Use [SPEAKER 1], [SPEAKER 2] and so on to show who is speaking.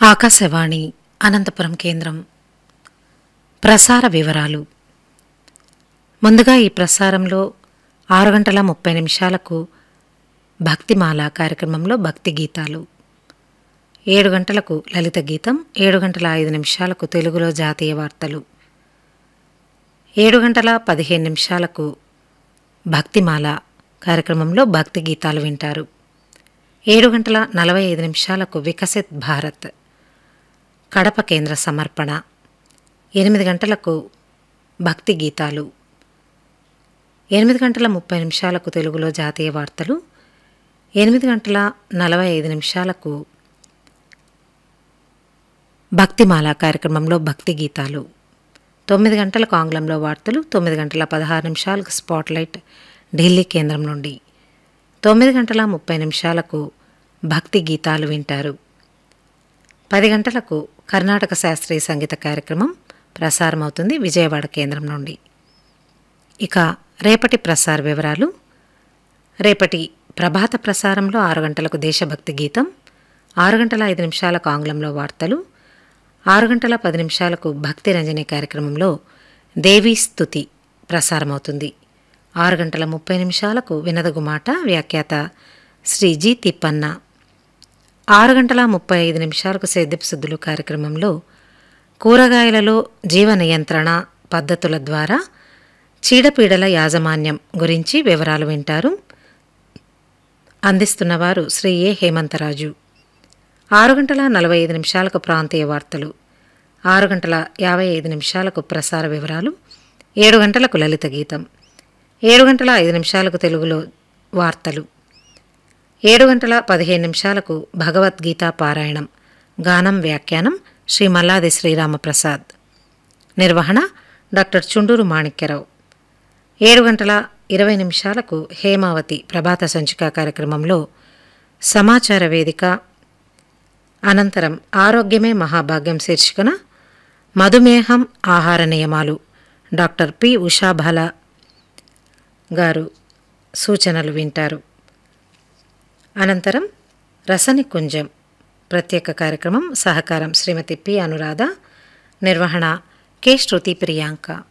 [SPEAKER 1] ఆకాశవాణి అనంతపురం కేంద్రం ప్రసార వివరాలు ముందుగా ఈ ప్రసారంలో ఆరు గంటల ముప్పై నిమిషాలకు భక్తిమాల కార్యక్రమంలో భక్తి గీతాలు ఏడు గంటలకు లలిత గీతం ఏడు గంటల ఐదు నిమిషాలకు తెలుగులో జాతీయ వార్తలు ఏడు గంటల పదిహేను నిమిషాలకు భక్తిమాల కార్యక్రమంలో భక్తి గీతాలు వింటారు ఏడు గంటల నలభై ఐదు నిమిషాలకు వికసిత్ భారత్ కడప కేంద్ర సమర్పణ ఎనిమిది గంటలకు భక్తి గీతాలు ఎనిమిది గంటల ముప్పై నిమిషాలకు తెలుగులో జాతీయ వార్తలు ఎనిమిది గంటల నలభై ఐదు నిమిషాలకు భక్తిమాల కార్యక్రమంలో భక్తి గీతాలు తొమ్మిది గంటలకు ఆంగ్లంలో వార్తలు తొమ్మిది గంటల పదహారు నిమిషాలకు స్పాట్లైట్ ఢిల్లీ కేంద్రం నుండి తొమ్మిది గంటల ముప్పై నిమిషాలకు భక్తి గీతాలు వింటారు పది గంటలకు కర్ణాటక శాస్త్రీయ సంగీత కార్యక్రమం ప్రసారమవుతుంది విజయవాడ కేంద్రం నుండి ఇక రేపటి ప్రసార వివరాలు రేపటి ప్రభాత ప్రసారంలో ఆరు గంటలకు దేశభక్తి గీతం ఆరు గంటల ఐదు నిమిషాలకు ఆంగ్లంలో వార్తలు ఆరు గంటల పది నిమిషాలకు భక్తి రంజని కార్యక్రమంలో దేవీ స్తుతి ప్రసారమవుతుంది ఆరు గంటల ముప్పై నిమిషాలకు వినదగుమాట వ్యాఖ్యాత శ్రీ జి తిప్పన్న ఆరు గంటల ముప్పై ఐదు నిమిషాలకు సేద్యపు శుద్ధులు కార్యక్రమంలో కూరగాయలలో జీవ నియంత్రణ పద్ధతుల ద్వారా చీడపీడల యాజమాన్యం గురించి వివరాలు వింటారు అందిస్తున్నవారు శ్రీ ఏ హేమంతరాజు ఆరు గంటల నలభై ఐదు నిమిషాలకు ప్రాంతీయ వార్తలు ఆరు గంటల యాభై ఐదు నిమిషాలకు ప్రసార వివరాలు ఏడు గంటలకు లలిత గీతం ఏడు గంటల ఐదు నిమిషాలకు తెలుగులో వార్తలు ఏడు గంటల పదిహేను నిమిషాలకు భగవద్గీత పారాయణం గానం వ్యాఖ్యానం శ్రీ మల్లాది శ్రీరామప్రసాద్ నిర్వహణ డాక్టర్ చుండూరు మాణిక్యరావు ఏడు గంటల ఇరవై నిమిషాలకు హేమావతి ప్రభాత సంచిక కార్యక్రమంలో సమాచార వేదిక అనంతరం ఆరోగ్యమే మహాభాగ్యం శీర్షికన మధుమేహం ఆహార నియమాలు డాక్టర్ పి ఉషాబాల గారు సూచనలు వింటారు అనంతరం రసనికుంజం ప్రత్యేక కార్యక్రమం సహకారం శ్రీమతి పి అనురాధ నిర్వహణ కె శృతి ప్రియాంక